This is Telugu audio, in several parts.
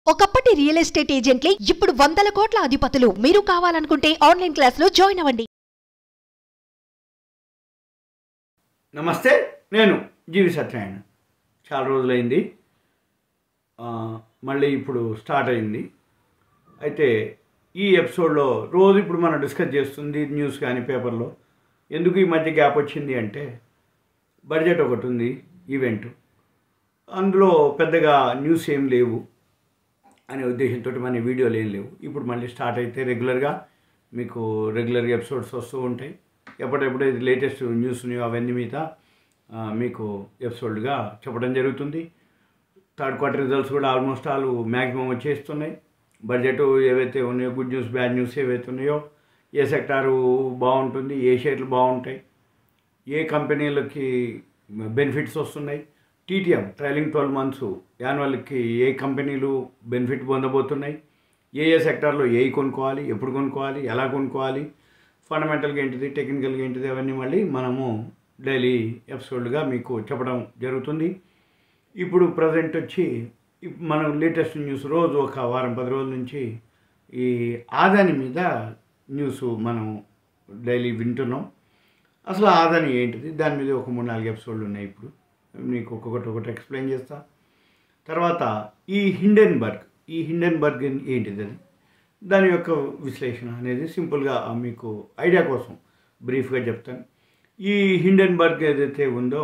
ఒకప్పటి రియల్ ఎస్టేట్ ఏజెంట్లే ఇప్పుడు వందల కోట్ల అధిపతులు మీరు కావాలనుకుంటే ఆన్లైన్ క్లాసులో జాయిన్ అవ్వండి నమస్తే నేను జీవి సత్యనారాయణ చాలా రోజులైంది ఆ, మళ్ళీ ఇప్పుడు స్టార్ట్ అయింది అయితే ఈ ఎపిసోడ్లో రోజు ఇప్పుడు మనం డిస్కస్ చేస్తుంది న్యూస్ కానీ పేపర్లో ఎందుకు ఈ మధ్య గ్యాప్ వచ్చింది అంటే బడ్జెట్ ఒకటి ఉంది ఈవెంట్ అందులో పెద్దగా న్యూస్ ఏం లేవు అనే ఉద్దేశంతో మన వీడియోలు ఏం లేవు ఇప్పుడు మళ్ళీ స్టార్ట్ అయితే రెగ్యులర్గా మీకు రెగ్యులర్గా ఎపిసోడ్స్ వస్తూ ఉంటాయి ఎప్పుడెప్పుడైతే లేటెస్ట్ న్యూస్ ఉన్నాయో అవన్నీ మీద ఆ, మీకు ఎపిసోడ్గా చెప్పడం జరుగుతుంది థర్డ్ క్వార్టర్ రిజల్ట్స్ కూడా ఆల్మోస్ట్ ఆల్ మ్యాక్సిమం వచ్చేస్తున్నాయి బడ్జెట్ ఏవైతే ఉన్నాయో గుడ్ న్యూస్ బ్యాడ్ న్యూస్ ఏవైతే ఉన్నాయో ఏ సెక్టారు బాగుంటుంది ఏ షేర్లు బాగుంటాయి ఏ కంపెనీలకి బెనిఫిట్స్ వస్తున్నాయి టీటీఎం ట్రైలింగ్ ట్వెల్వ్ మంత్స్ యాన్యువల్కి ఏ కంపెనీలు బెనిఫిట్ పొందబోతున్నాయి ఏ ఏ సెక్టార్లో ఏ కొనుక్కోవాలి ఎప్పుడు కొనుక్కోవాలి ఎలా కొనుక్కోవాలి ఫండమెంటల్గా ఏంటిది టెక్నికల్గా ఏంటిది అవన్నీ మళ్ళీ మనము డైలీ ఎపిసోడ్గా మీకు చెప్పడం జరుగుతుంది ఇప్పుడు ప్రజెంట్ వచ్చి ఇప్ మనం లేటెస్ట్ న్యూస్ రోజు ఒక వారం పది రోజుల నుంచి ఈ ఆదాని మీద న్యూస్ మనం డైలీ వింటున్నాం అసలు ఆదాని ఏంటిది దాని మీద ఒక మూడు నాలుగు ఎపిసోడ్లు ఉన్నాయి ఇప్పుడు మీకు ఒక్కొక్కటి ఒకటి ఎక్స్ప్లెయిన్ చేస్తా తర్వాత ఈ హిండెన్బర్గ్ ఈ హిండెన్బర్గ్ ఏంటిది అది దాని యొక్క విశ్లేషణ అనేది సింపుల్గా మీకు ఐడియా కోసం బ్రీఫ్గా చెప్తాను ఈ హిండెన్బర్గ్ ఏదైతే ఉందో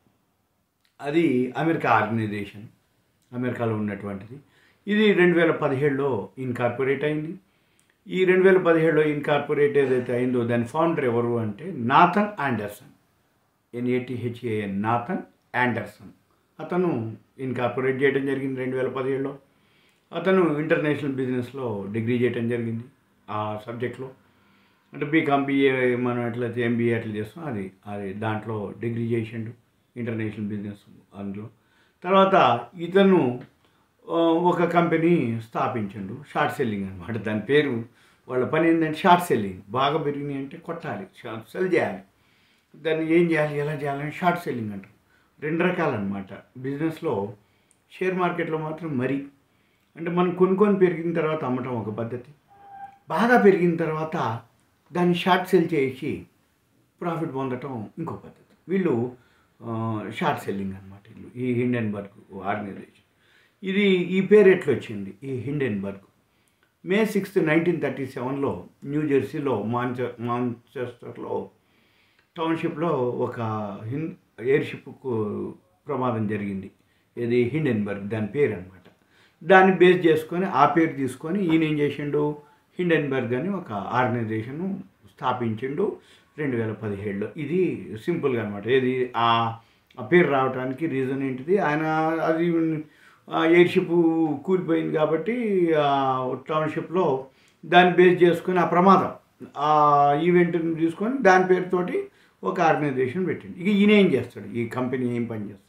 అది అమెరికా ఆర్గనైజేషన్ అమెరికాలో ఉన్నటువంటిది ఇది రెండు వేల పదిహేడులో ఇన్కార్పొరేట్ అయింది ఈ రెండు వేల పదిహేడులో ఇన్కార్పొరేట్ ఏదైతే అయిందో దాని ఫౌండర్ ఎవరు అంటే Nathan Anderson N A T H A N Nathan Anderson అతను ఇన్కార్పొరేట్ చేయడం జరిగింది రెండు వేల పదిహేడులో అతను ఇంటర్నేషనల్ బిజినెస్లో డిగ్రీ చేయడం జరిగింది ఆ సబ్జెక్ట్లో అంటే బీకామ్ బీఏ మనం ఎట్లయితే ఎంబీఏ అట్లా చేస్తాం అది అది దాంట్లో డిగ్రీ చేసిండు ఇంటర్నేషనల్ బిజినెస్ అందులో తర్వాత ఇతను ఆ, ఒక కంపెనీ స్థాపించిండు షార్ట్ సెల్లింగ్ అనమాట దాని పేరు వాళ్ళ పని ఏంటంటే షార్ట్ సెల్లింగ్ బాగా పెరిగినాయి అంటే కొట్టాలి షార్ట్ సెల్ చేయాలి దాన్ని ఏం చేయాలి ఎలా చేయాలని షార్ట్ సెల్లింగ్ అంటారు రెండు రకాలన్నమాట బిజినెస్లో షేర్ మార్కెట్లో మాత్రం మరీ అంటే మనం కొనుక్కొని పెరిగిన తర్వాత అమ్మటం ఒక పద్ధతి బాగా పెరిగిన తర్వాత దాన్ని షార్ట్ సెల్ చేసి ప్రాఫిట్ పొందటం ఇంకో పద్ధతి వీళ్ళు ఆ, షార్ట్ సెల్లింగ్ అనమాట వీళ్ళు ఈ హిండెన్బర్గ్ ఆర్గనైజేషన్ ఇది ఈ పేరు ఎట్లా వచ్చింది ఈ Hindenburg May sixth nineteen thirty సెవెన్లో న్యూ జెర్సీలో మాంచె మాంచెస్టర్లో టౌన్షిప్లో ఒక హిన్ ఎయిర్షిప్కు ప్రమాదం జరిగింది ఇది హిండెన్బర్గ్ దాని పేరు అనమాట దాన్ని బేస్ చేసుకొని ఆ పేరు తీసుకొని ఈయన ఏం చేసిండు హిండెన్బర్గ్ అని ఒక ఆర్గనైజేషన్ స్థాపించిండు రెండు వేల పదిహేడులో ఇది సింపుల్గా అనమాట ఏది ఆ ఆ పేరు రావడానికి రీజన్ ఏంటిది ఆయన అది ఎయిర్షిప్ కూలిపోయింది కాబట్టి ఆ టౌన్షిప్లో దాన్ని బేస్ చేసుకొని ఆ ప్రమాదం ఆ ఈవెంట్ని తీసుకొని దాని పేరుతోటి ఒక ఆర్గనైజేషన్ పెట్టింది ఇక ఈయన ఏం చేస్తాడు ఈ కంపెనీ ఏం పని చేస్తాడు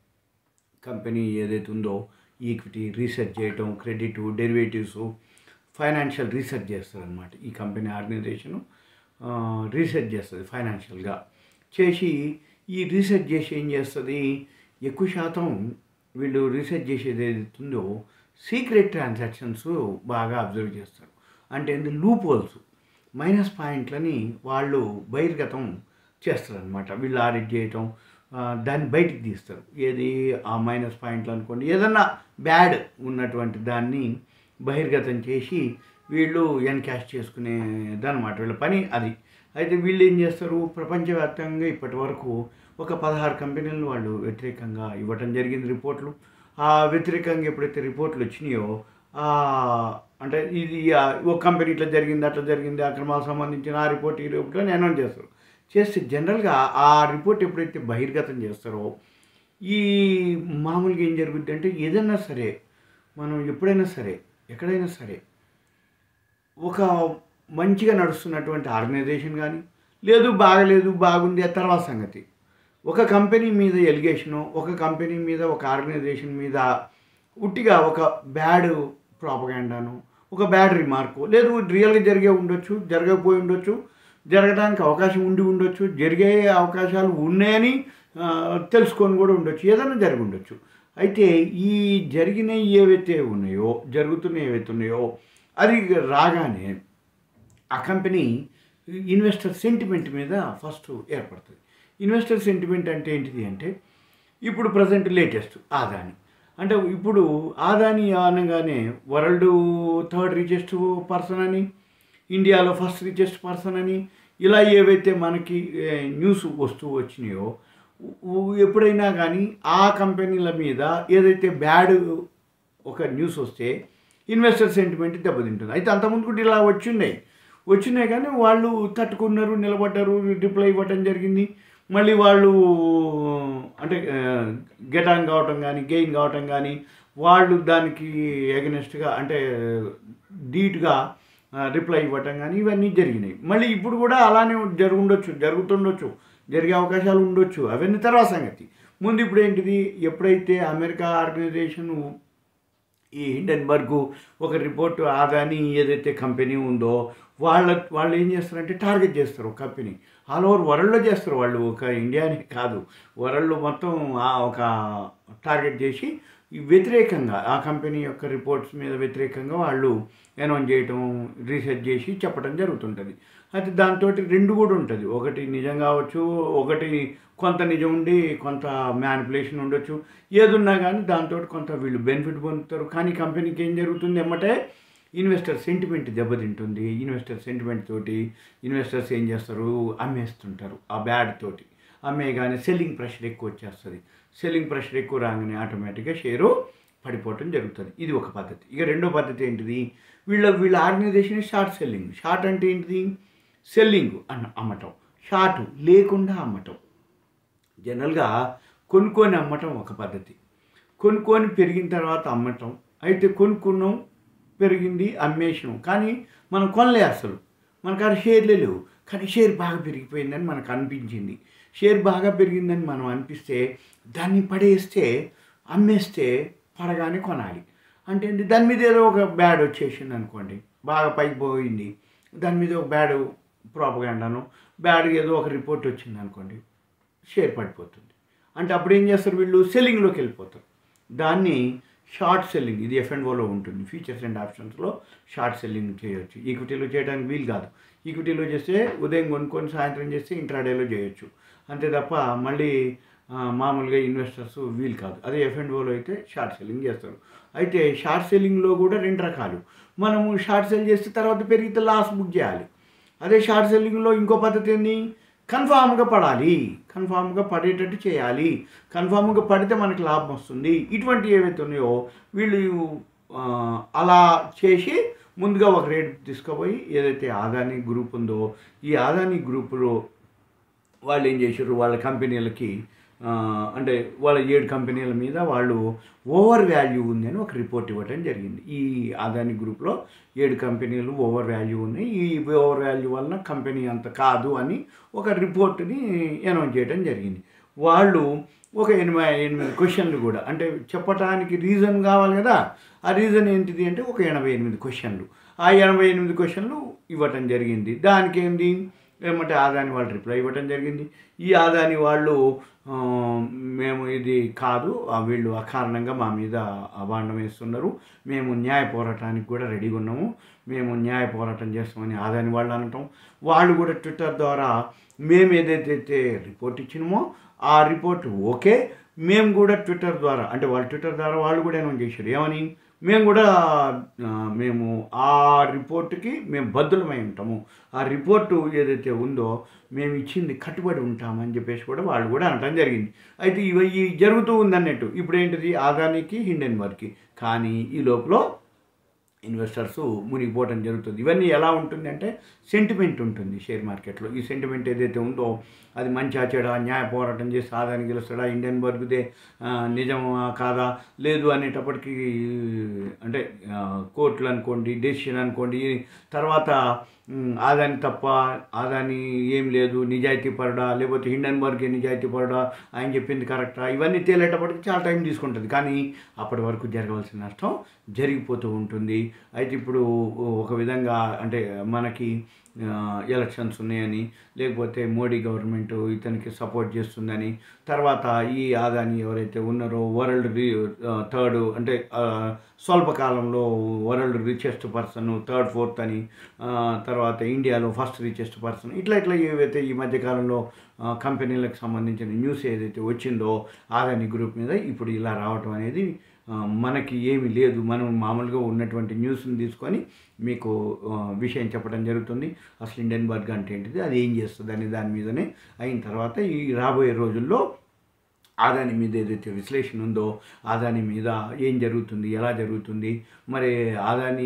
కంపెనీ ఏదైతే ఉందో ఈక్విటీ రీసెర్చ్ చేయటం క్రెడిట్ డెరివేటివ్స్ ఫైనాన్షియల్ రీసెర్చ్ చేస్తారు అనమాట ఈ కంపెనీ ఆర్గనైజేషను రీసెర్చ్ చేస్తుంది ఫైనాన్షియల్గా చేసి ఈ రీసెర్చ్ చేసి ఏం చేస్తుంది ఎక్కువ శాతం వీళ్ళు రీసెర్చ్ చేసేది ఏదైతే ఉందో సీక్రెట్ ట్రాన్సాక్షన్స్ బాగా అబ్జర్వ్ చేస్తారు అంటే ఏంది లూప్ హోల్స్ మైనస్ పాయింట్లని వాళ్ళు బహిర్గతం చేస్తారనమాట వీళ్ళు ఆడిట్ చేయటం ఆ, దాన్ని బయటికి తీస్తారు ఏది ఆ మైనస్ పాయింట్లు అనుకోండి ఏదన్నా బ్యాడ్ ఉన్నటువంటి దాన్ని బహిర్గతం చేసి వీళ్ళు ఎన్కాష్ చేసుకునేదన్నమాట వీళ్ళ పని అది అయితే వీళ్ళు ఏం చేస్తారు ప్రపంచవ్యాప్తంగా ఇప్పటి వరకు ఒక పదహారు కంపెనీలను వాళ్ళు వ్యతిరేకంగా ఇవ్వటం జరిగింది రిపోర్ట్లు ఆ వ్యతిరేకంగా ఎప్పుడైతే రిపోర్ట్లు వచ్చినాయో ఆ, అంటే ఇది ఆ, ఒక కంపెనీ ఇట్లా జరిగింది అట్లా జరిగింది అక్రమాలకు సంబంధించిన ఆ రిపోర్ట్ ఈ రిపోర్ట్ అని అనౌన్స్ చేస్తారు చేస్తే జనరల్గా ఆ రిపోర్ట్ ఎప్పుడైతే బహిర్గతం చేస్తారో ఈ మామూలుగా ఏం జరుగుద్ది అంటే ఏదైనా సరే మనం ఎప్పుడైనా సరే ఎక్కడైనా సరే ఒక మంచిగా నడుస్తున్నటువంటి ఆర్గనైజేషన్ కానీ లేదు బాగలేదు బాగుంది ఆ తర్వాత సంగతి ఒక కంపెనీ మీద ఎలిగేషను ఒక కంపెనీ మీద ఒక ఆర్గనైజేషన్ మీద ఉట్టిగా ఒక బ్యాడ్ ప్రాపగాండాను ఒక బ్యాడ్ రిమార్కు లేదు రియల్గా జరిగే ఉండొచ్చు జరగకపోయి ఉండొచ్చు జరగడానికి అవకాశం ఉండి ఉండొచ్చు జరిగే అవకాశాలు ఉన్నాయని ఆ, తెలుసుకొని కూడా ఉండొచ్చు ఏదైనా జరిగి ఉండొచ్చు అయితే ఈ జరిగిన ఏవైతే ఉన్నాయో జరుగుతున్న ఏవైతే ఉన్నాయో అది రాగానే ఆ కంపెనీ ఇన్వెస్టర్ సెంటిమెంట్ మీద ఫస్ట్ ఏర్పడుతుంది ఇన్వెస్టర్ సెంటిమెంట్ అంటే ఏంటిది అంటే ఇప్పుడు ప్రజెంట్ లేటెస్ట్ ఆదాని అంటే ఇప్పుడు ఆదాని అనగానే వరల్డ్ థర్డ్ రిచెస్ట్ పర్సన్ అని ఇండియాలో ఫస్ట్ రిచెస్ట్ పర్సన్ అని ఇలా ఏవైతే మనకి ఏ, న్యూస్ వస్తూ వచ్చినాయో ఉ- ఎప్పుడైనా కానీ ఆ కంపెనీల మీద ఏదైతే బ్యాడ్ ఒక న్యూస్ వస్తే ఇన్వెస్టర్ సెంటిమెంట్ దెబ్బతింటుంది అయితే అంతకుముందు కూడా ఇలా వచ్చిన్నాయి వచ్చినాయి కానీ వాళ్ళు తట్టుకున్నారు నిలబడ్డారు రిప్లై ఇవ్వటం జరిగింది మళ్ళీ వాళ్ళు అంటే గెట్ ఆన్ కావటం కానీ గెయిన్ కావటం కానీ వాళ్ళు దానికి ఎగనెస్ట్గా అంటే ధీటుగా రిప్లై ఇవ్వటం కానీ ఇవన్నీ జరిగినాయి మళ్ళీ ఇప్పుడు కూడా అలానే జరుగుండొచ్చు జరుగుతుండొచ్చు జరిగే అవకాశాలు ఉండొచ్చు అవన్నీ తర్వాత సంగతి ముందు ఇప్పుడు ఏంటిది ఎప్పుడైతే అమెరికా ఆర్గనైజేషన్ ఈ హిండెన్బర్గ్ ఒక రిపోర్ట్ ఆదాని ఏదైతే కంపెనీ ఉందో వాళ్ళ వాళ్ళు ఏం చేస్తారంటే టార్గెట్ చేస్తారు ఒక కంపెనీ ఆల్ ఓవర్ వరల్డ్లో చేస్తారు వాళ్ళు ఒక ఇండియానే కాదు వరల్డ్ మొత్తం ఆ ఒక టార్గెట్ చేసి ఈ వ్యతిరేకంగా ఆ కంపెనీ యొక్క రిపోర్ట్స్ మీద వ్యతిరేకంగా వాళ్ళు అనౌన్స్ చేయటం రీసెర్చ్ చేసి చెప్పడం జరుగుతుంటుంది అయితే దాంతో రెండు కూడా ఉంటుంది ఒకటి నిజం కావచ్చు ఒకటి కొంత నిజం ఉండి కొంత మ్యానిపులేషన్ ఉండొచ్చు ఏదున్నా కానీ దాంతో కొంత వీళ్ళు బెనిఫిట్ పొందుతారు కానీ కంపెనీకి ఏం జరుగుతుంది ఎమ్మటే ఇన్వెస్టర్ సెంటిమెంట్ దెబ్బతింటుంది ఇన్వెస్టర్ సెంటిమెంట్ తోటి ఇన్వెస్టర్స్ ఏం చేస్తారు అమ్మేస్తుంటారు ఆ బ్యాడ్ తోటి అమ్మే కానీ సెల్లింగ్ ప్రెషర్ ఎక్కువ వచ్చేస్తుంది సెల్లింగ్ ప్రెషర్ ఎక్కువ రాగానే ఆటోమేటిక్గా షేరు పడిపోవటం జరుగుతుంది ఇది ఒక పద్ధతి ఇక రెండో పద్ధతి ఏంటిది వీళ్ళ వీళ్ళ ఆర్గనైజేషన్ షార్ట్ సెల్లింగ్ షార్ట్ అంటే ఏంటిది సెల్లింగ్ అన్న అమ్మటం షార్ట్ లేకుండా అమ్మటం జనరల్గా కొనుక్కొని అమ్మటం ఒక పద్ధతి కొనుక్కొని పెరిగిన తర్వాత అమ్మటం అయితే కొనుక్కున్నాం పెరిగింది అమ్మేసినాం కానీ మనం కొనలే అసలు మనకు ఆ షేర్లే లేవు కానీ షేర్ బాగా పెరిగిపోయిందని మనకు అనిపించింది షేర్ బాగా పెరిగిందని మనం అనిపిస్తే దాన్ని పడేస్తే అమ్మేస్తే పడగానే కొనాలి అంటే ఏంటి? దాని మీద ఏదో ఒక బ్యాడ్ వచ్చేసింది అనుకోండి బాగా పైకి పోయింది దాని మీద ఒక బ్యాడ్ ప్రాపగాండాను బ్యాడ్ ఏదో ఒక రిపోర్ట్ వచ్చింది అనుకోండి షేర్ పడిపోతుంది అంటే అప్పుడు ఏం చేస్తారు వీళ్ళు సెల్లింగ్లోకి వెళ్ళిపోతారు దాన్ని షార్ట్ సెల్లింగ్ ఇది ఎఫ్ అండ్ ఓలో ఉంటుంది ఫీచర్స్ అండ్ ఆప్షన్స్లో షార్ట్ సెల్లింగ్ చేయొచ్చు ఈక్విటీలో చేయడానికి వీలు కాదు ఈక్విటీలో చేస్తే ఉదయం కొనుక్కొని సాయంత్రం చేస్తే ఇంట్రాడేలో చేయొచ్చు అంతే తప్ప మళ్ళీ ఆ, మామూలుగా ఇన్వెస్టర్స్ వీలు కాదు అదే ఎఫ్ అండ్ ఓలో అయితే షార్ట్ సెల్లింగ్ చేస్తారు అయితే షార్ట్ సెల్లింగ్లో కూడా రెండు రకాలు మనము షార్ట్ సెల్ చేస్తే తర్వాత పెరిగితే లాస్ బుక్ చేయాలి అదే షార్ట్ సెల్లింగ్లో ఇంకో పద్ధతి ఏంది కన్ఫామ్గా పడాలి కన్ఫామ్గా పడేటట్టు చేయాలి కన్ఫామ్గా పడితే మనకి లాభం వస్తుంది ఇటువంటి ఏవైతే ఉన్నాయో వీళ్ళు ఆ, అలా చేసి ముందుగా ఒక రేట్ తీసుకుపోయి ఏదైతే ఆదాని గ్రూప్ ఉందో ఈ ఆదాని గ్రూపులో వాళ్ళు ఏం చేశారు వాళ్ళ కంపెనీలకి ఆ, అంటే వాళ్ళ ఏడు కంపెనీల మీద వాళ్ళు ఓవర్ వాల్యూ ఉందని ఒక రిపోర్ట్ ఇవ్వడం జరిగింది ఈ ఆదాని గ్రూప్లో ఏడు కంపెనీలు ఓవర్ వాల్యూ ఉన్నాయి ఈ ఓవర్ వాల్యూ వలన కంపెనీ అంత కాదు అని ఒక రిపోర్ట్ని అనౌన్స్ చేయడం జరిగింది వాళ్ళు ఒక ఎనభై ఎనిమిది క్వశ్చన్లు కూడా అంటే చెప్పటానికి రీజన్ కావాలి కదా ఆ రీజన్ ఏంటిది అంటే ఒక ఎనభై ఎనిమిది క్వశ్చన్లు ఆ ఎనభై ఎనిమిది క్వశ్చన్లు ఇవ్వటం జరిగింది దానికి ఏంటి ఏమంటే ఆదాని వాళ్ళు రిప్లై ఇవ్వటం జరిగింది ఈ ఆదాని వాళ్ళు ఆ, మేము ఇది కాదు ఆ వీళ్ళు అకారణంగా మా మీద అభాండం వేస్తున్నారు మేము న్యాయ పోరాటానికి కూడా రెడీగా ఉన్నాము మేము న్యాయ పోరాటం చేస్తామని ఆదాని వాళ్ళు అనటం వాళ్ళు కూడా ట్విట్టర్ ద్వారా మేము ఏదైతే రిపోర్ట్ ఇచ్చినామో ఆ రిపోర్ట్ ఓకే మేము కూడా ట్విట్టర్ ద్వారా అంటే వాళ్ళు ట్విట్టర్ ద్వారా వాళ్ళు కూడా అనౌన్స్ చేశారు ఏమని మేము కూడా ఆ, మేము ఆ రిపోర్ట్కి మేము బద్దులమై ఉంటాము ఆ రిపోర్టు ఏదైతే ఉందో మేము ఇచ్చింది కట్టుబడి ఉంటామని చెప్పేసి కూడా వాళ్ళు కూడా అనటం జరిగింది అయితే ఇవి ఈ జరుగుతూ ఉందన్నట్టు ఇప్పుడు ఏంటిది ఆదానికి హిండెన్బర్గ్కి కానీ ఈ లోపల ఇన్వెస్టర్స్ మునిగిపోవడం జరుగుతుంది ఇవన్నీ ఎలా ఉంటుంది అంటే సెంటిమెంట్ ఉంటుంది షేర్ మార్కెట్లో ఈ సెంటిమెంట్ ఏదైతే ఉందో అది మంచిగా చెడా న్యాయ పోరాటం చేసి ఆదాన్ని గెలుస్తాడా ఇండియన్ బర్గుదే నిజమా కాదా లేదు అనేటప్పటికి అంటే ఆ, కోర్టులు అనుకోండి డెసిషన్ అనుకోండి తర్వాత ఉమ్, ఆదాని తప్ప ఆదాని ఏం లేదు నిజాయితీ పరుడా లేకపోతే హిండన్బర్గ్ నిజాయితీ పరుడా ఆయన చెప్పింది కరెక్టా ఇవన్నీ తేలేటప్పటికి చాలా టైం తీసుకుంటుంది కానీ అప్పటి వరకు జరగవలసిన నష్టం జరిగిపోతూ ఉంటుంది అయితే ఇప్పుడు ఒక విధంగా అంటే మనకి ఆ, ఎలక్షన్స్ ఉన్నాయని లేకపోతే మోడీ గవర్నమెంట్ ఇతనికి సపోర్ట్ చేస్తుందని తర్వాత ఈ ఆదాని ఎవరైతే ఉన్నారో వరల్డ్ రి థర్డ్ అంటే ఆ, స్వల్పకాలంలో world richest person third fourth అని ఆ, తర్వాత ఇండియాలో ఫస్ట్ రిచెస్ట్ పర్సన్ ఇట్లా ఇట్లా ఏవైతే ఈ మధ్యకాలంలో ఆ, కంపెనీలకు సంబంధించిన న్యూస్ ఏదైతే వచ్చిందో ఆదాని గ్రూప్ మీద ఇప్పుడు ఇలా రావటం అనేది ఆ, మనకి ఏమీ లేదు మనం మామూలుగా ఉన్నటువంటి న్యూస్ని తీసుకొని మీకు ఆ, విషయం చెప్పడం జరుగుతుంది అసలు ఇండియన్ బర్గ్ అంటే ఏంటిది అది ఏం చేస్తుంది అనే దాని మీదనే అయిన తర్వాత ఈ రాబోయే రోజుల్లో ఆదాని మీద ఏదైతే విశ్లేషణ ఉందో ఆదాని మీద ఏం జరుగుతుంది ఎలా జరుగుతుంది మరి ఆదాని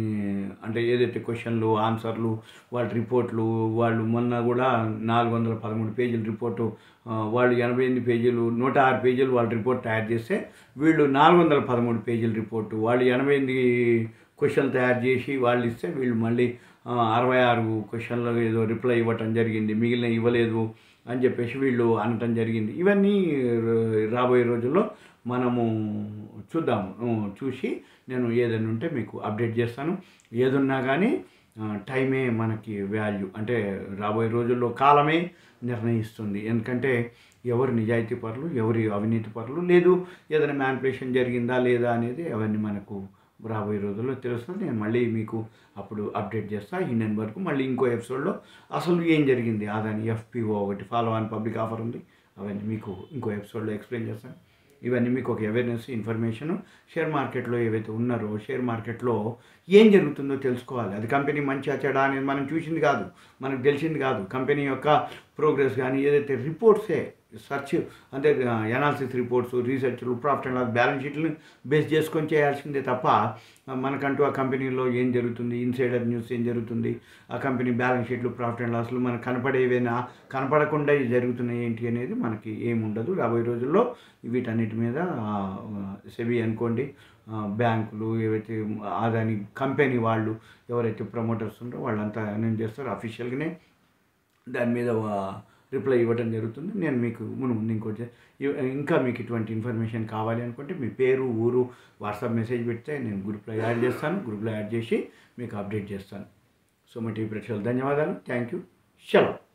అంటే ఏదైతే క్వశ్చన్లు ఆన్సర్లు వాళ్ళ రిపోర్ట్లు వాళ్ళు మొన్న కూడా నాలుగు వందల పదమూడు పేజీల రిపోర్టు ఆ, వాళ్ళు ఎనభై ఎనిమిది పేజీలు నూట ఆరు పేజీలు వాళ్ళ రిపోర్ట్ తయారు చేస్తే వీళ్ళు నాలుగు వందల పదమూడు పేజీల రిపోర్టు వాళ్ళు ఎనభై ఎనిమిది క్వశ్చన్ తయారు చేసి వాళ్ళు ఇస్తే వీళ్ళు మళ్ళీ ఆ, అరవై ఆరు క్వశ్చన్లు ఏదో రిప్లై ఇవ్వటం జరిగింది మిగిలిన ఇవ్వలేదు అని చెప్పేసి వీళ్ళు అనటం జరిగింది ఇవన్నీ ర- రాబోయే రోజుల్లో మనము చూద్దాము ఉ, చూసి నేను ఏదైనా ఉంటే మీకు అప్డేట్ చేస్తాను ఏదున్నా కానీ ఆ, టైమే మనకి వాల్యూ అంటే రాబోయే రోజుల్లో కాలమే నిర్ణయిస్తుంది ఎందుకంటే ఎవరు నిజాయితీ పరులు ఎవరి అవినీతి పరులు లేదు ఏదైనా మ్యానిపులేషన్ జరిగిందా లేదా అనేది అవన్నీ మనకు రాబోయే రోజుల్లో తెలుస్తుంది నేను మళ్ళీ మీకు అప్పుడు అప్డేట్ చేస్తా ఇండియన్ వరకు మళ్ళీ ఇంకో ఎపిసోడ్లో అసలు ఏం జరిగింది అదని ఎఫ్పిఓ ఒకటి ఫాలో ఆన్ పబ్లిక్ ఆఫర్ ఉంది అవన్నీ మీకు ఇంకో ఎపిసోడ్లో ఎక్స్ప్లెయిన్ చేస్తాను ఇవన్నీ మీకు ఒక అవేర్నెస్ ఇన్ఫర్మేషన్ షేర్ మార్కెట్లో ఏవైతే ఉన్నారో షేర్ మార్కెట్లో ఏం జరుగుతుందో తెలుసుకోవాలి అది కంపెనీ మంచిగా చెడా అనేది మనం చూసింది కాదు మనకు తెలిసింది కాదు కంపెనీ యొక్క ప్రోగ్రెస్ కానీ ఏదైతే రిపోర్ట్సే సర్చ్ అంటే ఎనాలిసిస్ రిపోర్ట్స్ రీసెర్చ్లు ప్రాఫిట్ అండ్ లాస్ బ్యాలెన్స్ షీట్లను బేస్ చేసుకొని చేయాల్సిందే తప్ప ఆ, మనకంటూ ఆ కంపెనీలో ఏం జరుగుతుంది ఇన్సైడర్ న్యూస్ ఏం జరుగుతుంది ఆ కంపెనీ బ్యాలెన్స్ షీట్లు ప్రాఫిట్ అండ్ లాస్లు మనకు కనపడేవేనా కనపడకుండా ఇవి జరుగుతున్నాయి ఏంటి అనేది మనకి ఏమి ఉండదు రాబోయే రోజుల్లో వీటన్నిటి మీద సెబీ అనుకోండి ఆ, బ్యాంకులు ఏవైతే ఆదాని కంపెనీ వాళ్ళు ఎవరైతే ప్రమోటర్స్ ఉన్నారో వాళ్ళంతా అనౌన్స్ చేస్తారో అఫీషియల్గానే దాని మీద రిప్లై ఇవ్వడం జరుగుతుంది నేను మీకు మును ముందు ఇంకోటి ఇ- ఇంకా మీకు ఇటువంటి ఇన్ఫర్మేషన్ కావాలి అనుకుంటే మీ పేరు ఊరు వాట్సాప్ మెసేజ్ పెడితే నేను గ్రూప్లో యాడ్ చేస్తాను గ్రూప్లో యాడ్ చేసి మీకు అప్డేట్ చేస్తాను సో మా టీవీ ప్రేక్షకులు ధన్యవాదాలు థ్యాంక్ యూ సెలవు